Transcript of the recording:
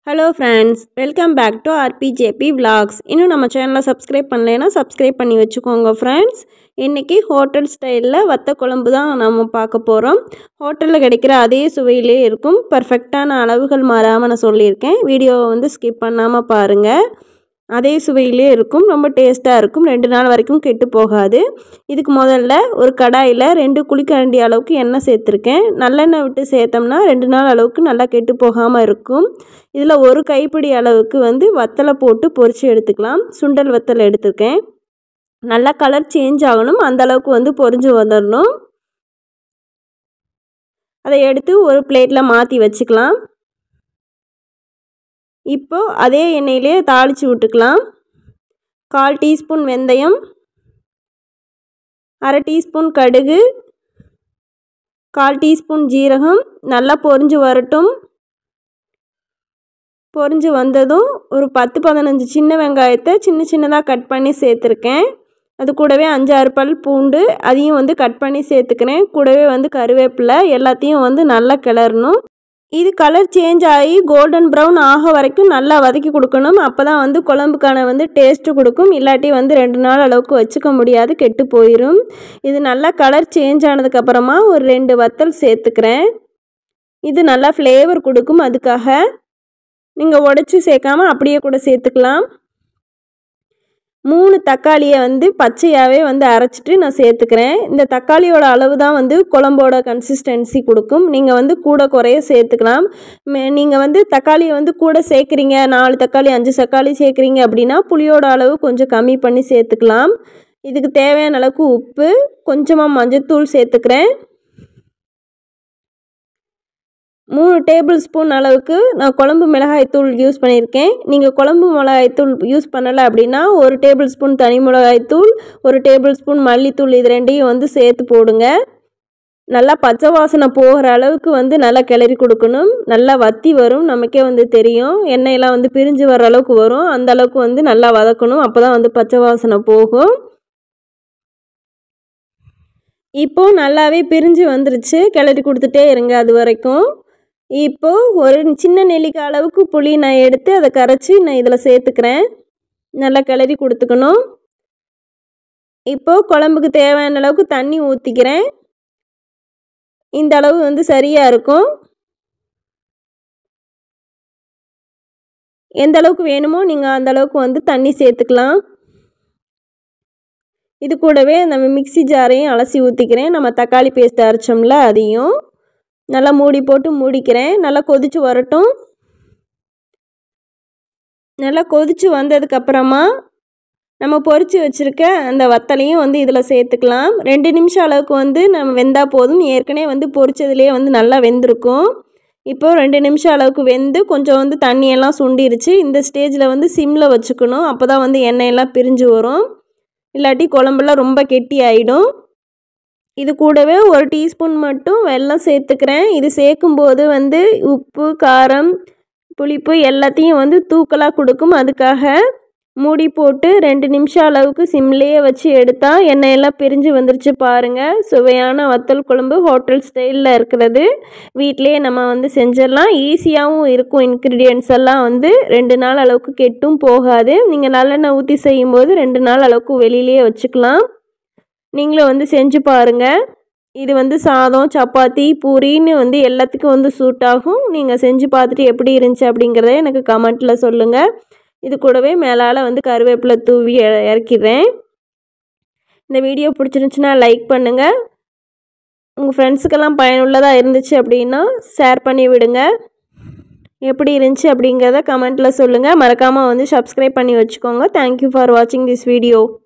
hello friends welcome back to RPJP vlogs இன்னும் நம்ம சேனலை சப்ஸ்கிரைப் பண்ணலைன்னா சப்ஸ்கிரைப் பண்ணி வச்சுக்கோங்க ஃப்ரெண்ட்ஸ் இன்றைக்கி ஹோட்டல் ஸ்டைலில் வத்த குழம்பு தான் நம்ம பார்க்க போகிறோம் ஹோட்டலில் கிடைக்கிற அதே சுவையிலே இருக்கும் பர்ஃபெக்டான அளவுகள் மாறாமல் நான் சொல்லியிருக்கேன் வீடியோவை வந்து ஸ்கிப் பண்ணாமல் பாருங்கள் அதே சுவையிலே இருக்கும் ரொம்ப டேஸ்ட்டாக இருக்கும் ரெண்டு நாள் வரைக்கும் கெட்டு போகாது இதுக்கு முதல்ல ஒரு கடாயில் ரெண்டு குழிக்கரண்டி அளவுக்கு எண்ணெய் சேர்த்துருக்கேன் நல்லெண்ணெய் விட்டு சேர்த்தோம்னா ரெண்டு நாள் அளவுக்கு நல்லா கெட்டு போகாமல் இருக்கும் இதில் ஒரு கைப்பிடி அளவுக்கு வந்து வத்தலை போட்டு பொரித்து எடுத்துக்கலாம் சுண்டல் வத்தல் எடுத்திருக்கேன் நல்லா கலர் சேஞ்ச் ஆகணும் அந்த அளவுக்கு வந்து பொரிஞ்சு வந்துடணும் அதை எடுத்து ஒரு பிளேட்டில் மாற்றி வச்சுக்கலாம் இப்போது அதே எண்ணெயிலே தாளித்து விட்டுக்கலாம் கால் டீஸ்பூன் வெந்தயம் அரை டீஸ்பூன் கடுகு கால் டீஸ்பூன் ஜீரகம் நல்லா பொரிஞ்சு வரட்டும் பொரிஞ்சு வந்ததும் ஒரு பத்து பதினஞ்சு சின்ன வெங்காயத்தை சின்ன சின்னதாக கட் பண்ணி சேர்த்துருக்கேன் அது கூடவே அஞ்சாறு பல் பூண்டு அதையும் வந்து கட் பண்ணி சேர்த்துக்கிறேன் கூடவே வந்து கருவேப்பிலை எல்லாத்தையும் வந்து நல்லா கிளறணும் இது கலர் சேஞ்ச் ஆகி கோல்டன் ப்ரௌன் ஆக வரைக்கும் நல்லா வதக்கி கொடுக்கணும் அப்போ தான் வந்து குழம்புக்கான வந்து டேஸ்ட்டு கொடுக்கும் இல்லாட்டி வந்து ரெண்டு நாள் அளவுக்கு வச்சுக்க முடியாது கெட்டு போயிடும் இது நல்லா கலர் சேஞ்ச் ஆனதுக்கப்புறமா ஒரு ரெண்டு வத்தல் சேர்த்துக்கிறேன் இது நல்லா ஃப்ளேவர் கொடுக்கும் அதுக்காக நீங்கள் உடச்சி சேர்க்காம அப்படியே கூட சேர்த்துக்கலாம் மூணு தக்காளியை வந்து பச்சையாகவே வந்து அரைச்சிட்டு நான் சேர்த்துக்கிறேன் இந்த தக்காளியோட அளவு தான் வந்து குழம்போட கன்சிஸ்டன்சி கொடுக்கும் நீங்கள் வந்து கூட குறைய சேர்த்துக்கலாம் நீங்கள் வந்து தக்காளியை வந்து கூட சேர்க்குறீங்க நாலு தக்காளி அஞ்சு தக்காளி சேர்க்குறீங்க அப்படின்னா புளியோட அளவு கொஞ்சம் கம்மி பண்ணி சேர்த்துக்கலாம் இதுக்கு தேவையான அளவுக்கு உப்பு கொஞ்சமாக மஞ்சத்தூள் சேர்த்துக்கிறேன் மூணு டேபிள் ஸ்பூன் அளவுக்கு நான் குழம்பு மிளகாய்த்தூள் யூஸ் பண்ணியிருக்கேன் நீங்கள் குழம்பு மிளகாய்த்தூள் யூஸ் பண்ணலை அப்படின்னா ஒரு டேபிள் ஸ்பூன் தனி மிளகாய்த்தூள் ஒரு டேபிள் ஸ்பூன் மல்லித்தூள் இது ரெண்டையும் வந்து சேர்த்து போடுங்க நல்லா பச்சை வாசனை போகிற அளவுக்கு வந்து நல்லா கிளறி கொடுக்கணும் நல்லா வத்தி வரும் நமக்கே வந்து தெரியும் எண்ணெயெல்லாம் வந்து பிரிஞ்சு வர அளவுக்கு வரும் அந்த அளவுக்கு வந்து நல்லா வதக்கணும் அப்போ தான் வந்து பச்சை வாசனை போகும் இப்போது நல்லாவே பிரிஞ்சு வந்துருச்சு கிளறி கொடுத்துட்டே இருங்க அது வரைக்கும் இப்போது ஒரு சின்ன நெல்லிக்காய் அளவுக்கு புளி நான் எடுத்து அதை கரைச்சி நான் இதில் சேர்த்துக்கிறேன் நல்லா கிளறி கொடுத்துக்கணும் இப்போது குழம்புக்கு தேவையான அளவுக்கு தண்ணி ஊற்றிக்கிறேன் இந்த அளவு வந்து சரியாக இருக்கும் எந்த அளவுக்கு வேணுமோ நீங்கள் அந்த அளவுக்கு வந்து தண்ணி சேர்த்துக்கலாம் இது கூடவே நம்ம மிக்சி ஜாரையும் அலசி ஊற்றிக்கிறேன் நம்ம தக்காளி பேஸ்ட் அரைச்சோம்ல அதையும் நல்லா மூடி போட்டு மூடிக்கிறேன் நல்லா கொதித்து வரட்டும் நல்லா கொதித்து வந்ததுக்கப்புறமா நம்ம பொரித்து வச்சுருக்க அந்த வத்தலையும் வந்து இதில் சேர்த்துக்கலாம் ரெண்டு நிமிஷம் அளவுக்கு வந்து நம்ம வெந்தால் போதும் ஏற்கனவே வந்து பொரிச்சதுலேயே வந்து நல்லா வெந்திருக்கும் இப்போது ரெண்டு நிமிஷம் அளவுக்கு வெந்து கொஞ்சம் வந்து தண்ணியெல்லாம் சுண்டிருச்சு இந்த ஸ்டேஜில் வந்து சிம்மில் வச்சுக்கணும் அப்போ தான் வந்து எண்ணெயெல்லாம் பிரிஞ்சு வரும் இல்லாட்டி குழம்புலாம் ரொம்ப கெட்டி ஆகிடும் இது கூடவே ஒரு டீஸ்பூன் மட்டும் வெல்லம் சேர்த்துக்கிறேன் இது சேர்க்கும்போது வந்து உப்பு காரம் புளிப்பு எல்லாத்தையும் வந்து தூக்கலாக கொடுக்கும் அதுக்காக மூடி போட்டு ரெண்டு நிமிஷம் அளவுக்கு சிம்லேயே வச்சு எடுத்தால் எண்ணெயெல்லாம் பிரிஞ்சு வந்துருச்சு பாருங்கள் சுவையான வத்தல் குழம்பு ஹோட்டல் ஸ்டைலில் இருக்கிறது வீட்டிலேயே நம்ம வந்து செஞ்சிடலாம் ஈஸியாகவும் இருக்கும் இன்க்ரீடியன்ஸ் எல்லாம் வந்து ரெண்டு நாள் அளவுக்கு கெட்டும் போகாது நீங்கள் நல்லெண்ணெய் ஊற்றி செய்யும்போது ரெண்டு நாள் அளவுக்கு வெளியிலேயே வச்சுக்கலாம் நீங்களும் வந்து செஞ்சு பாருங்கள் இது வந்து சாதம் சப்பாத்தி பூரின்னு வந்து எல்லாத்துக்கும் வந்து சூட் ஆகும் நீங்கள் செஞ்சு பார்த்துட்டு எப்படி இருந்துச்சு அப்படிங்கிறத எனக்கு கமெண்ட்டில் சொல்லுங்கள் இது கூடவே மேலால் வந்து கருவேப்பிலை தூவி இறக்கிடுறேன் இந்த வீடியோ பிடிச்சிருந்துச்சுன்னா லைக் பண்ணுங்கள் உங்கள் ஃப்ரெண்ட்ஸுக்கெல்லாம் பயனுள்ளதாக இருந்துச்சு அப்படின்னா ஷேர் பண்ணி விடுங்க எப்படி இருந்துச்சு அப்படிங்கிறத கமெண்ட்டில் சொல்லுங்கள் மறக்காமல் வந்து சப்ஸ்கிரைப் பண்ணி வச்சுக்கோங்க தேங்க்யூ ஃபார் வாட்சிங் திஸ் வீடியோ